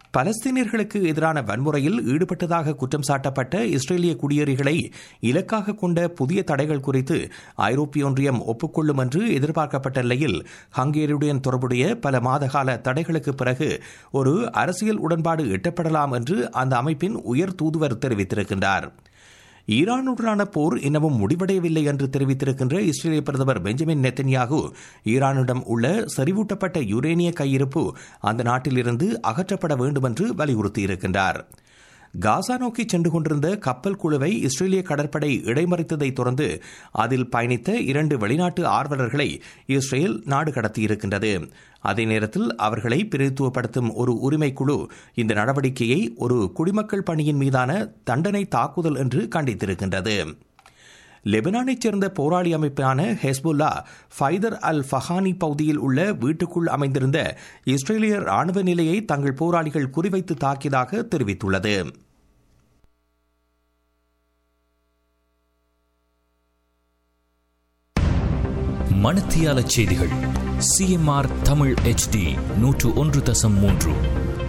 பலஸ்தீனியர்களுக்கு எதிரான வன்முறையில் ஈடுபட்டதாக குற்றம் சாட்டப்பட்ட இஸ்ரேலிய குடியேறிகளை இலக்காக கொண்ட புதிய தடைகள் குறித்து ஐரோப்பிய ஒன்றியம் ஒப்புக்கொள்ளும் என்று எதிர்பார்க்கப்பட்ட நிலையில் ஹங்கேரியுடன் தொடர்புடைய பல மாதகால தடைகளுக்கு பிறகு ஒரு அரசியல் உடன்பாடு எட்டப்படலாம் என்று அந்த அமைப்பின் உயர் தூதுவர் தெரிவித்திருக்கின்றார் ஈரானுடனான போர் இன்னமும் முடிவடையவில்லை என்று தெரிவித்திருக்கின்ற இஸ்ரேலிய பிரதமர் பெஞ்சமின் நெத்தன்யாகு ஈரானிடம் உள்ள செறிவூட்டப்பட்ட யுரேனிய கையிருப்பு அந்த நாட்டிலிருந்து அகற்றப்பட வேண்டும் என்று வலியுறுத்தியிருக்கின்றார் காசா நோக்கி சென்று கொண்டிருந்த கப்பல் குழுவை இஸ்ரேலிய கடற்படை இடைமறித்ததை தொடர்ந்து அதில் பயணித்த இரண்டு வெளிநாட்டு ஆர்வலர்களை இஸ்ரேல் நாடு கடத்தியிருக்கின்றது அதே நேரத்தில் அவர்களை பிரதித்துவப்படுத்தும் ஒரு உரிமைக்குழு இந்த நடவடிக்கையை ஒரு குடிமக்கள் பணியின் மீதான தண்டனை தாக்குதல் என்று கண்டித்திருக்கின்றது லெபனானைச் சேர்ந்த போராளி அமைப்பான ஹெஸ்புல்லா ஃபைதர் அல் ஃபஹானி பகுதியில் உள்ள வீட்டுக்குள் அமைந்திருந்த இஸ்ரேலிய ராணுவ நிலையை தங்கள் போராளிகள் குறிவைத்து தாக்கியதாக தெரிவித்துள்ளது மணத்தியால செய்திகள் சிஎம்ஆர் தமிழ் ஹெச்டி நூற்று ஒன்று தசம் மூன்று